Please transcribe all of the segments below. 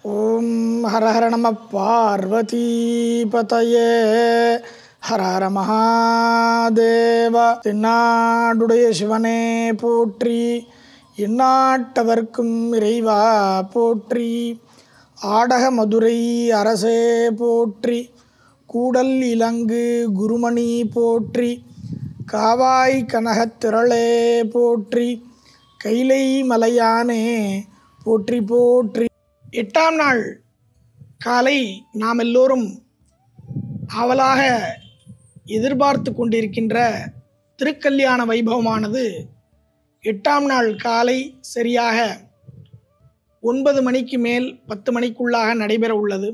ஓம் ஹர ஹர நம பார்வதிபதயே ஹர ஹர மகாதேவ தென்னாடுடைய சிவனே போற்றி எந்நாட்டவர்க்கும் இறைவா போற்றி ஆடக மதுரை அரசே போற்றி கூடல் இலங்கு குருமணி போற்றி காவாய் கனகத் திரளே போற்றி கைலை மலையானே போற்றி போற்றி எட்டாம் நாள் காலை நாம் எல்லோரும் ஆவலாக எதிர்பார்த்து கொண்டிருக்கின்ற திருக்கல்யாண வைபவமானது எட்டாம் நாள் காலை சரியாக ஒன்பது மணிக்கு மேல் பத்து மணிக்குள்ளாக நடைபெற உள்ளது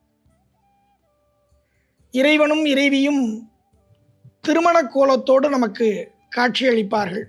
இறைவனும் இறைவியும் திருமண கோலத்தோடு நமக்கு காட்சியளிப்பார்கள்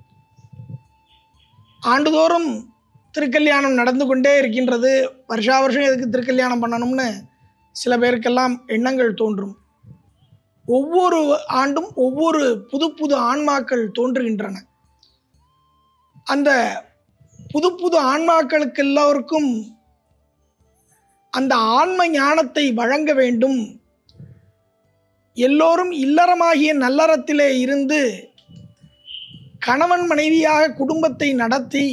ஆண்டுதோறும் திருக்கல்யாணம் நடந்து கொண்டே இருக்கின்றது வருஷா வருஷம் எதுக்கு திருக்கல்யாணம் பண்ணணும்னு சில பேருக்கெல்லாம் எண்ணங்கள் தோன்றும் ஒவ்வொரு ஆண்டும் ஒவ்வொரு புது புது ஆன்மாக்கள் தோன்றுகின்றன அந்த புது புது ஆன்மாக்களுக்கு எல்லோருக்கும் அந்த ஆன்ம ஞானத்தை வழங்க வேண்டும் எல்லோரும் இல்லறமாகிய நல்லறத்திலே இருந்து கணவன் மனைவியாக குடும்பத்தை நடத்தி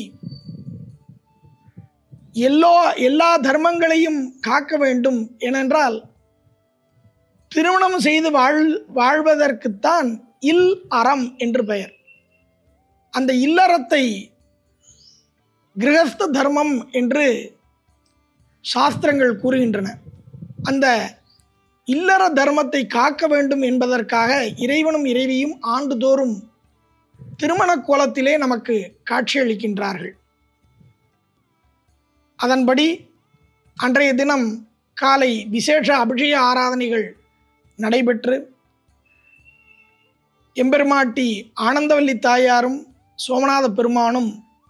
எல்லோ எல்லா தர்மங்களையும் காக்க வேண்டும் ஏனென்றால் திருமணம் செய்து வாழ் வாழ்வதற்குத்தான் இல் அறம் என்று பெயர் அந்த இல்லறத்தை கிரகஸ்த தர்மம் என்று சாஸ்திரங்கள் கூறுகின்றன அந்த இல்லற தர்மத்தை காக்க வேண்டும் என்பதற்காக இறைவனும் இறைவியும் ஆண்டுதோறும் திருமண கோலத்திலே நமக்கு காட்சியளிக்கின்றார்கள் அதன்படி அன்றைய தினம் காலை விசேஷ அபிஷேக ஆராதனைகள் நடைபெற்று எம்பெருமாட்டி ஆனந்தவல்லி தாயாரும் சோமநாத பெருமானும்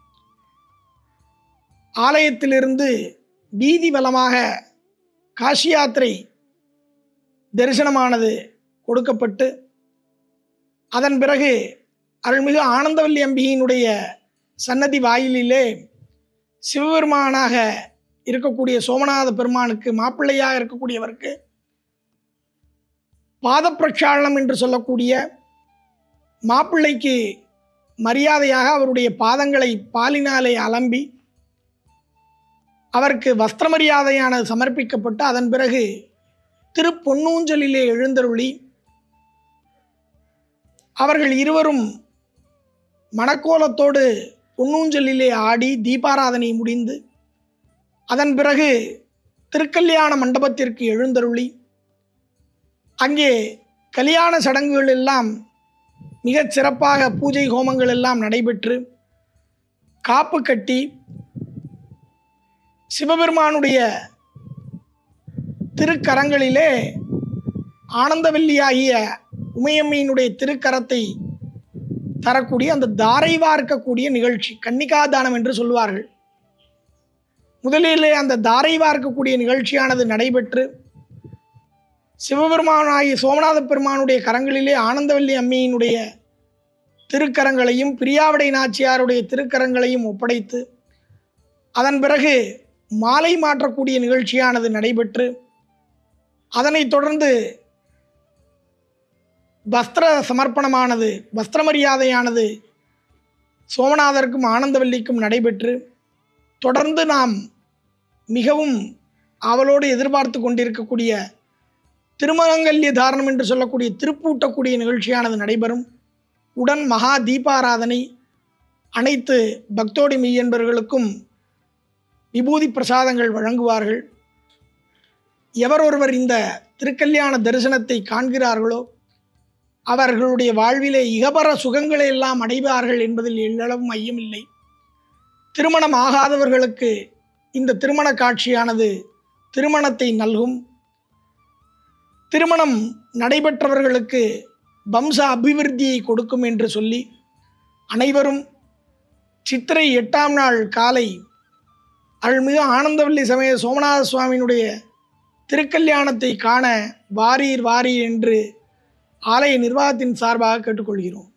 ஆலயத்திலிருந்து வீதி வலமாக காசி யாத்திரை தரிசனமானது கொடுக்கப்பட்டு அதன் பிறகு அருள்மிகு ஆனந்தவல்லி அம்பிகையினுடைய சன்னதி வாயிலிலே சிவபெருமானாக இருக்கக்கூடிய சோமநாத பெருமானுக்கு மாப்பிள்ளையாக இருக்கக்கூடியவருக்கு பாத பிரக்ஷாலனம் என்று சொல்லக்கூடிய மாப்பிள்ளைக்கு மரியாதையாக அவருடைய பாதங்களை பாலினாலே அலம்பி அவருக்கு வஸ்திர மரியாதையானது சமர்ப்பிக்கப்பட்டு அதன் பிறகு திருப்பொன்னூஞ்சலிலே எழுந்தருளி அவர்கள் இருவரும் மணக்கோலத்தோடு பொன்னூஞ்சலிலே ஆடி தீபாராதனை முடிந்து அதன் பிறகு திருக்கல்யாண மண்டபத்திற்கு எழுந்தருளி அங்கே கல்யாண சடங்குகள் எல்லாம் மிகச் சிறப்பாக பூஜை ஹோமங்கள் எல்லாம் நடைபெற்று காப்பு கட்டி சிவபெருமானுடைய திருக்கரங்களிலே ஆனந்தவல்லியாகிய உமையம்மையினுடைய திருக்கரத்தை தரக்கூடிய அந்த தாரை வார்க்கக்கூடிய நிகழ்ச்சி கன்னிகாதானம் என்று சொல்வார்கள் முதலிலே அந்த தாரை வார்க்கக்கூடிய நிகழ்ச்சியானது நடைபெற்று சிவபெருமானாகிய சோமநாத பெருமானுடைய கரங்களிலே ஆனந்தவல்லி அம்மையினுடைய திருக்கரங்களையும் பிரியாவிடை நாச்சியாருடைய திருக்கரங்களையும் ஒப்படைத்து அதன் பிறகு மாலை மாற்றக்கூடிய நிகழ்ச்சியானது நடைபெற்று அதனைத் தொடர்ந்து வஸ்திர சமர்ப்பணமானது வஸ்திர மரியாதையானது சோமநாதருக்கும் ஆனந்தவல்லிக்கும் நடைபெற்று தொடர்ந்து நாம் மிகவும் அவளோடு எதிர்பார்த்து கொண்டிருக்கக்கூடிய திருமங்கல்ய தாரணம் என்று சொல்லக்கூடிய திருப்பூட்டக்கூடிய நிகழ்ச்சியானது நடைபெறும் உடன் மகா தீபாராதனை அனைத்து பக்தோடி மெய்யன்பர்களுக்கும் விபூதி பிரசாதங்கள் வழங்குவார்கள் எவர் ஒருவர் இந்த திருக்கல்யாண தரிசனத்தை காண்கிறார்களோ அவர்களுடைய வாழ்விலே இகபர சுகங்களை எல்லாம் அடைவார்கள் என்பதில் எல்லளவும் ஐயமில்லை திருமணம் ஆகாதவர்களுக்கு இந்த திருமண காட்சியானது திருமணத்தை நல்கும் திருமணம் நடைபெற்றவர்களுக்கு வம்ச அபிவிருத்தியை கொடுக்கும் என்று சொல்லி அனைவரும் சித்திரை எட்டாம் நாள் காலை அருள்மிகு ஆனந்தவல்லி சமய சோமநாத சுவாமியினுடைய திருக்கல்யாணத்தை காண வாரீர் வாரீர் என்று ஆலய நிர்வாகத்தின் சார்பாக கேட்டுக்கொள்கிறோம்